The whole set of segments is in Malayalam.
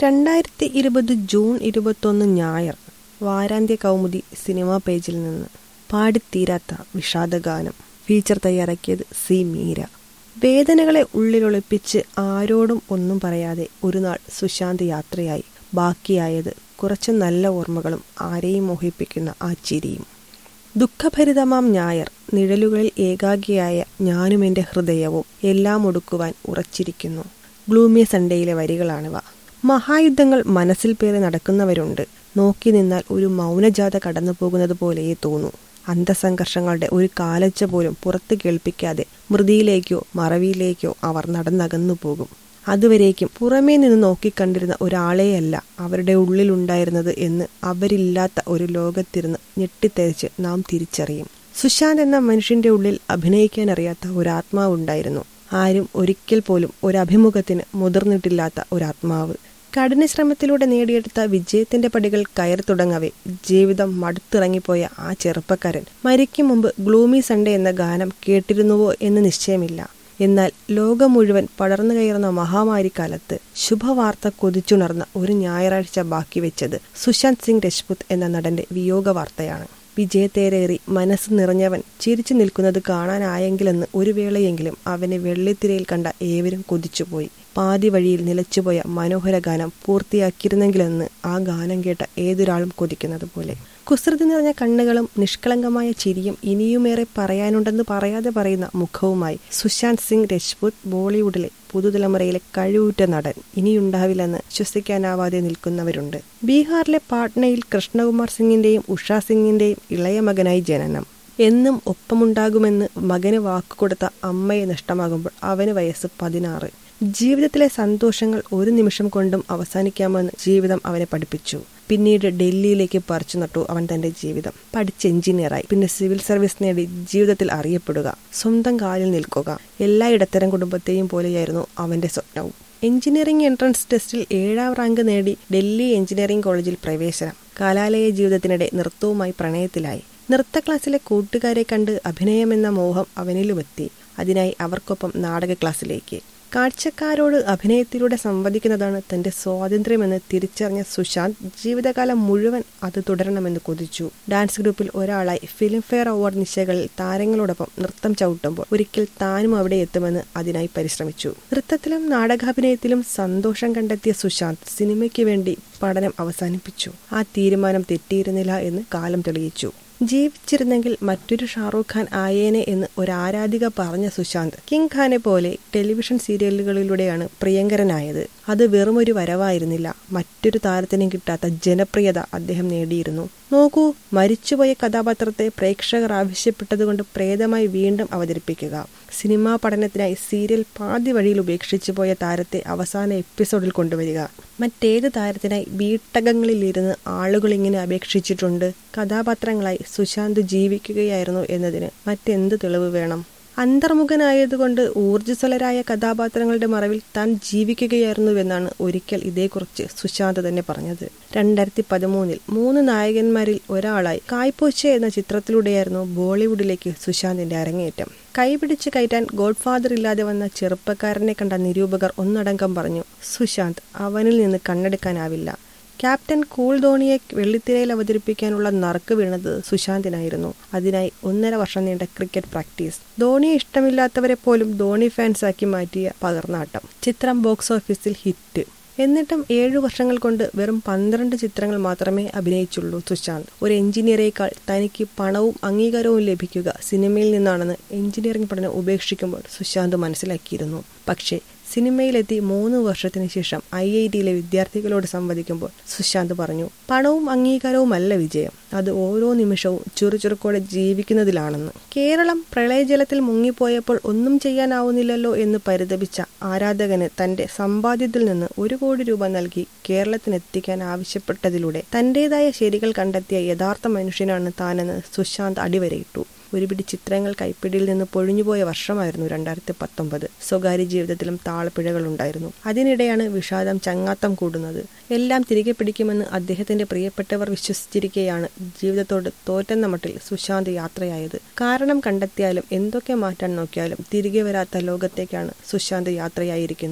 രണ്ടായിരത്തി ഇരുപത് ജൂൺ ഇരുപത്തൊന്ന് ഞായർ വാരാന്ത്യ കൗമുദി സിനിമാ പേജിൽ നിന്ന് പാടിത്തീരാത്ത വിഷാദഗാനം ഫീച്ചർ തയ്യാറാക്കിയത് സി മീര വേദനകളെ ഉള്ളിലൊളിപ്പിച്ച് ആരോടും ഒന്നും പറയാതെ ഒരു നാൾ സുശാന്ത് യാത്രയായി ബാക്കിയായത് കുറച്ച് നല്ല ഓർമ്മകളും ആരെയും മോഹിപ്പിക്കുന്ന ആ ചിരിയും ദുഃഖഭരിതമാം ഞായർ നിഴലുകളിൽ ഏകാഗിയായ ഞാനും എൻ്റെ ഹൃദയവും എല്ലാം ഒടുക്കുവാൻ ഉറച്ചിരിക്കുന്നു ഗ്ലൂമിയ സൺഡേയിലെ വരികളാണിവ മഹായുദ്ധങ്ങൾ മനസ്സിൽ പേറി നടക്കുന്നവരുണ്ട് നോക്കി നിന്നാൽ ഒരു മൗനജാത കടന്നു പോകുന്നത് പോലെയേ തോന്നൂ അന്തസംഘർഷങ്ങളുടെ ഒരു കാലച്ച പോലും പുറത്തു കേൾപ്പിക്കാതെ മൃതിയിലേക്കോ മറവിയിലേക്കോ അവർ നടന്നകന്നു പോകും അതുവരേക്കും പുറമേ നിന്ന് നോക്കിക്കണ്ടിരുന്ന ഒരാളെയല്ല അവരുടെ ഉള്ളിലുണ്ടായിരുന്നത് എന്ന് അവരില്ലാത്ത ഒരു ലോകത്തിരുന്ന് ഞെട്ടിത്തെറിച്ച് നാം തിരിച്ചറിയും സുശാന്ത് എന്ന മനുഷ്യന്റെ ഉള്ളിൽ അഭിനയിക്കാൻ അറിയാത്ത ഒരാത്മാവുണ്ടായിരുന്നു ആരും ഒരിക്കൽ പോലും ഒരഭിമുഖത്തിന് മുതിർന്നിട്ടില്ലാത്ത ഒരാത്മാവ് കഠിനശ്രമത്തിലൂടെ നേടിയെടുത്ത വിജയത്തിന്റെ പടികൾ കയറി തുടങ്ങവേ ജീവിതം മടുത്തിറങ്ങിപ്പോയ ആ ചെറുപ്പക്കാരൻ മരിക്കും മുമ്പ് ഗ്ലൂമി സൺഡേ എന്ന ഗാനം കേട്ടിരുന്നുവോ എന്ന് നിശ്ചയമില്ല എന്നാൽ ലോകം മുഴുവൻ പടർന്നു കയറുന്ന മഹാമാരിക്കാലത്ത് ശുഭവാർത്ത കൊതിച്ചുണർന്ന ഒരു ഞായറാഴ്ച ബാക്കി വെച്ചത് സുശാന്ത് സിംഗ് രജ്പുത് എന്ന നടന്റെ വിയോഗ വാർത്തയാണ് വിജയത്തേരേറി മനസ്സ് നിറഞ്ഞവൻ ചിരിച്ചു നിൽക്കുന്നത് കാണാനായെങ്കിലെന്ന് ഒരു വേളയെങ്കിലും അവനെ വെള്ളിത്തിരയിൽ കണ്ട ഏവരും കൊതിച്ചുപോയി പാതി വഴിയിൽ നിലച്ചുപോയ മനോഹര ഗാനം പൂർത്തിയാക്കിയിരുന്നെങ്കിലെന്ന് ആ ഗാനം കേട്ട ഏതൊരാളും കൊതിക്കുന്നത് പോലെ കുസൃതി നിറഞ്ഞ കണ്ണുകളും നിഷ്കളങ്കമായ ചിരിയും ഇനിയുമേറെ പറയാനുണ്ടെന്ന് പറയാതെ പറയുന്ന മുഖവുമായി സുശാന്ത് സിംഗ് രജ്പുത് ബോളിവുഡിലെ പുതുതലമുറയിലെ കഴിവുറ്റ നടൻ ഇനിയുണ്ടാവില്ലെന്ന് ശ്വസിക്കാനാവാതെ നിൽക്കുന്നവരുണ്ട് ബീഹാറിലെ പാട്നയിൽ കൃഷ്ണകുമാർ സിംഗിന്റെയും ഉഷാ സിംഗിന്റെയും ഇളയ മകനായി ജനനം എന്നും ഒപ്പമുണ്ടാകുമെന്ന് മകന് വാക്കുകൊടുത്ത അമ്മയെ നഷ്ടമാകുമ്പോൾ അവന് വയസ്സ് പതിനാറ് ജീവിതത്തിലെ സന്തോഷങ്ങൾ ഒരു നിമിഷം കൊണ്ടും അവസാനിക്കാമെന്ന് ജീവിതം അവനെ പഠിപ്പിച്ചു പിന്നീട് ഡൽഹിയിലേക്ക് പറിച്ചു നട്ടു അവൻ തന്റെ ജീവിതം പഠിച്ച് എഞ്ചിനീയറായി പിന്നെ സിവിൽ സർവീസ് നേടി ജീവിതത്തിൽ അറിയപ്പെടുക സ്വന്തം കാലിൽ നിൽക്കുക എല്ലാ ഇടത്തരം കുടുംബത്തെയും പോലെയായിരുന്നു അവന്റെ സ്വപ്നവും എഞ്ചിനീയറിംഗ് എൻട്രൻസ് ടെസ്റ്റിൽ ഏഴാം റാങ്ക് നേടി ഡൽഹി എഞ്ചിനീയറിംഗ് കോളേജിൽ പ്രവേശനം കലാലയ ജീവിതത്തിനിടെ നൃത്തവുമായി പ്രണയത്തിലായി നൃത്ത ക്ലാസ്സിലെ കൂട്ടുകാരെ കണ്ട് അഭിനയമെന്ന മോഹം അവനിലുമെത്തി അതിനായി അവർക്കൊപ്പം നാടക ക്ലാസ്സിലേക്ക് കാഴ്ചക്കാരോട് അഭിനയത്തിലൂടെ സംവദിക്കുന്നതാണ് തന്റെ സ്വാതന്ത്ര്യമെന്ന് തിരിച്ചറിഞ്ഞ സുശാന്ത് ജീവിതകാലം മുഴുവൻ അത് തുടരണമെന്ന് കൊതിച്ചു ഡാൻസ് ഗ്രൂപ്പിൽ ഒരാളായി ഫിലിംഫെയർ അവാർഡ് നിശകളിൽ താരങ്ങളോടൊപ്പം നൃത്തം ചവിട്ടുമ്പോൾ ഒരിക്കൽ താനും അവിടെ എത്തുമെന്ന് അതിനായി പരിശ്രമിച്ചു നൃത്തത്തിലും നാടകാഭിനയത്തിലും സന്തോഷം കണ്ടെത്തിയ സുശാന്ത് സിനിമയ്ക്ക് വേണ്ടി പഠനം അവസാനിപ്പിച്ചു ആ തീരുമാനം തെറ്റിയിരുന്നില്ല എന്ന് കാലം തെളിയിച്ചു ജീവിച്ചിരുന്നെങ്കിൽ മറ്റൊരു ഷാറൂഖ് ഖാൻ ആയേനെ എന്ന് ഒരാരാധിക പറഞ്ഞ സുശാന്ത് കിങ് ഖാനെ പോലെ ടെലിവിഷൻ സീരിയലുകളിലൂടെയാണ് പ്രിയങ്കരനായത് അത് വെറുമൊരു വരവായിരുന്നില്ല മറ്റൊരു താരത്തിനും കിട്ടാത്ത ജനപ്രിയത അദ്ദേഹം നേടിയിരുന്നു നോക്കൂ മരിച്ചുപോയ കഥാപാത്രത്തെ പ്രേക്ഷകർ ആവശ്യപ്പെട്ടതുകൊണ്ട് പ്രേതമായി വീണ്ടും അവതരിപ്പിക്കുക സിനിമാ പഠനത്തിനായി സീരിയൽ പാതി വഴിയിൽ ഉപേക്ഷിച്ചു പോയ താരത്തെ അവസാന എപ്പിസോഡിൽ കൊണ്ടുവരിക മറ്റേത് താരത്തിനായി വീട്ടകങ്ങളിലിരുന്ന് ആളുകൾ ഇങ്ങനെ അപേക്ഷിച്ചിട്ടുണ്ട് കഥാപാത്രങ്ങളായി സുശാന്ത് ജീവിക്കുകയായിരുന്നു എന്നതിന് മറ്റെന്ത് തെളിവ് വേണം അന്തർമുഖനായതുകൊണ്ട് ഊർജ്ജസ്വലരായ കഥാപാത്രങ്ങളുടെ മറവിൽ താൻ ജീവിക്കുകയായിരുന്നുവെന്നാണ് ഒരിക്കൽ ഇതേക്കുറിച്ച് സുശാന്ത് തന്നെ പറഞ്ഞത് രണ്ടായിരത്തി പതിമൂന്നിൽ മൂന്ന് നായകന്മാരിൽ ഒരാളായി കായ്പോച്ച എന്ന ചിത്രത്തിലൂടെയായിരുന്നു ബോളിവുഡിലേക്ക് സുശാന്തിന്റെ അരങ്ങേറ്റം കൈപിടിച്ച് കയറ്റാൻ ഗോഡ്ഫാദർ ഇല്ലാതെ വന്ന ചെറുപ്പക്കാരനെ കണ്ട നിരൂപകർ ഒന്നടങ്കം പറഞ്ഞു സുശാന്ത് അവനിൽ നിന്ന് കണ്ണെടുക്കാനാവില്ല ക്യാപ്റ്റൻ കൂൾ ധോണിയെ വെള്ളിത്തിരയിൽ അവതരിപ്പിക്കാനുള്ള നറുക്ക് വീണത് സുശാന്തിനായിരുന്നു അതിനായി ഒന്നര വർഷം നീണ്ട ക്രിക്കറ്റ് പ്രാക്ടീസ് ധോണിയെ ഇഷ്ടമില്ലാത്തവരെ പോലും ധോണി ഫാൻസാക്കി മാറ്റിയ പകർന്നാട്ടം ചിത്രം ബോക്സ് ഓഫീസിൽ ഹിറ്റ് എന്നിട്ടും ഏഴു വർഷങ്ങൾ കൊണ്ട് വെറും പന്ത്രണ്ട് ചിത്രങ്ങൾ മാത്രമേ അഭിനയിച്ചുള്ളൂ സുശാന്ത് ഒരു എഞ്ചിനീയറേക്കാൾ തനിക്ക് പണവും അംഗീകാരവും ലഭിക്കുക സിനിമയിൽ നിന്നാണെന്ന് എഞ്ചിനീയറിംഗ് പഠനം ഉപേക്ഷിക്കുമ്പോൾ സുശാന്ത് മനസ്സിലാക്കിയിരുന്നു പക്ഷേ സിനിമയിലെത്തി മൂന്ന് വർഷത്തിന് ശേഷം ഐ ഐ ടിയിലെ വിദ്യാർത്ഥികളോട് സംവദിക്കുമ്പോൾ സുശാന്ത് പറഞ്ഞു പണവും അംഗീകാരവുമല്ല വിജയം അത് ഓരോ നിമിഷവും ചുറുചുറുക്കോടെ ജീവിക്കുന്നതിലാണെന്ന് കേരളം പ്രളയജലത്തിൽ മുങ്ങിപ്പോയപ്പോൾ ഒന്നും ചെയ്യാനാവുന്നില്ലല്ലോ എന്ന് പരിതപിച്ച ആരാധകന് തന്റെ സമ്പാദ്യത്തിൽ നിന്ന് ഒരു കോടി രൂപ നൽകി കേരളത്തിനെത്തിക്കാൻ ആവശ്യപ്പെട്ടതിലൂടെ തന്റേതായ ശരികൾ കണ്ടെത്തിയ യഥാർത്ഥ മനുഷ്യനാണ് താനെന്ന് സുശാന്ത് അടിവരയിട്ടു ഒരുപിടി ചിത്രങ്ങൾ കൈപ്പിടിയിൽ നിന്ന് പൊഴിഞ്ഞുപോയ വർഷമായിരുന്നു രണ്ടായിരത്തി പത്തൊമ്പത് സ്വകാര്യ ജീവിതത്തിലും താളപ്പിഴകൾ ഉണ്ടായിരുന്നു അതിനിടെയാണ് വിഷാദം ചങ്ങാത്തം കൂടുന്നത് എല്ലാം തിരികെ പിടിക്കുമെന്ന് അദ്ദേഹത്തിന്റെ പ്രിയപ്പെട്ടവർ വിശ്വസിച്ചിരിക്കെയാണ് ജീവിതത്തോട് തോറ്റെന്ന മട്ടിൽ സുശാന്ത് യാത്രയായത് കാരണം കണ്ടെത്തിയാലും എന്തൊക്കെ മാറ്റാൻ നോക്കിയാലും തിരികെ വരാത്ത ലോകത്തേക്കാണ് സുശാന്ത് യാത്രയായിരിക്കുന്നത്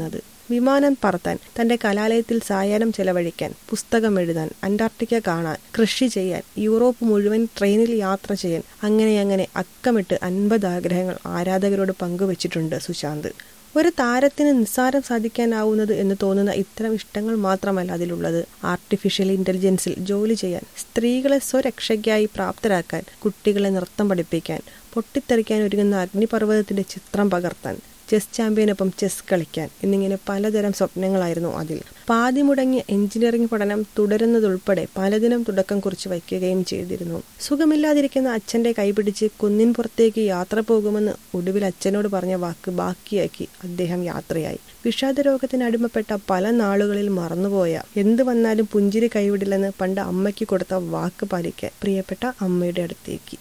വിമാനം പറത്താൻ തന്റെ കലാലയത്തിൽ സായാഹ്നം ചെലവഴിക്കാൻ പുസ്തകം എഴുതാൻ അന്റാർട്ടിക്ക കാണാൻ കൃഷി ചെയ്യാൻ യൂറോപ്പ് മുഴുവൻ ട്രെയിനിൽ യാത്ര ചെയ്യാൻ അങ്ങനെ അങ്ങനെ അക്കമിട്ട് അൻപത് ആഗ്രഹങ്ങൾ ആരാധകരോട് പങ്കുവച്ചിട്ടുണ്ട് സുശാന്ത് ഒരു താരത്തിന് നിസ്സാരം സാധിക്കാനാവുന്നത് എന്ന് തോന്നുന്ന ഇത്തരം ഇഷ്ടങ്ങൾ മാത്രമല്ല അതിലുള്ളത് ആർട്ടിഫിഷ്യൽ ഇന്റലിജൻസിൽ ജോലി ചെയ്യാൻ സ്ത്രീകളെ സ്വരക്ഷയ്ക്കായി പ്രാപ്തരാക്കാൻ കുട്ടികളെ നൃത്തം പഠിപ്പിക്കാൻ പൊട്ടിത്തെറിക്കാൻ ഒരുങ്ങുന്ന അഗ്നിപർവ്വതത്തിന്റെ ചിത്രം പകർത്താൻ ചെസ് ചാമ്പ്യനൊപ്പം ചെസ് കളിക്കാൻ എന്നിങ്ങനെ പലതരം സ്വപ്നങ്ങളായിരുന്നു അതിൽ പാതി മുടങ്ങിയ എഞ്ചിനീയറിംഗ് പഠനം തുടരുന്നതുൾപ്പെടെ പലതിനും തുടക്കം കുറിച്ച് വയ്ക്കുകയും ചെയ്തിരുന്നു സുഖമില്ലാതിരിക്കുന്ന അച്ഛന്റെ കൈപിടിച്ച് കുന്നിൻ പുറത്തേക്ക് യാത്ര പോകുമെന്ന് ഒടുവിൽ അച്ഛനോട് പറഞ്ഞ വാക്ക് ബാക്കിയാക്കി അദ്ദേഹം യാത്രയായി വിഷാദരോഗത്തിന് അടിമപ്പെട്ട പല നാളുകളിൽ മറന്നുപോയ എന്ത് വന്നാലും പുഞ്ചിരി കൈവിടില്ലെന്ന് പണ്ട് അമ്മയ്ക്ക് കൊടുത്ത വാക്ക് പാലിക്കാൻ പ്രിയപ്പെട്ട അമ്മയുടെ അടുത്തേക്ക്